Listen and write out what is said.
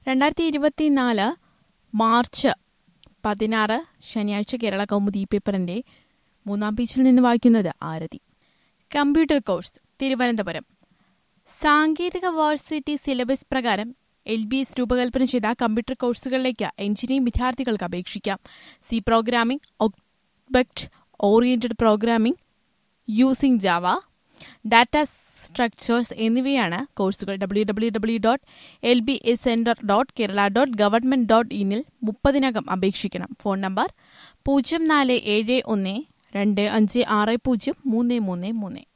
രണ്ടായിരത്തി ഇരുപത്തിനാല് മാർച്ച് പതിനാറ് ശനിയാഴ്ച കേരള കൗമുദി പേപ്പറിന്റെ മൂന്നാം പേജിൽ നിന്ന് വായിക്കുന്നത് ആരതി കമ്പ്യൂട്ടർ കോഴ്സ് തിരുവനന്തപുരം സാങ്കേതിക വേഴ്സിറ്റി സിലബസ് പ്രകാരം എൽ ബി എസ് രൂപകൽപ്പന ചെയ്ത കമ്പ്യൂട്ടർ കോഴ്സുകളിലേക്ക് എഞ്ചിനീയറിംഗ് വിദ്യാർത്ഥികൾക്ക് അപേക്ഷിക്കാം C programming object oriented programming using Java data structures എന്നിവയാണ് കോഴ്സുകൾ W W W dot L B S centre dot Kerala dot government dot ഇനിൽ മുപ്പതിനകം അപേക്ഷിക്കണം ഫോൺ നമ്പർ പൂജ്യം നാല് ഏഴ് ഒന്ന് രണ്ട് അഞ്ച് ആറ് പൂജ്യം മൂന്ന് മൂന്ന് മൂന്ന്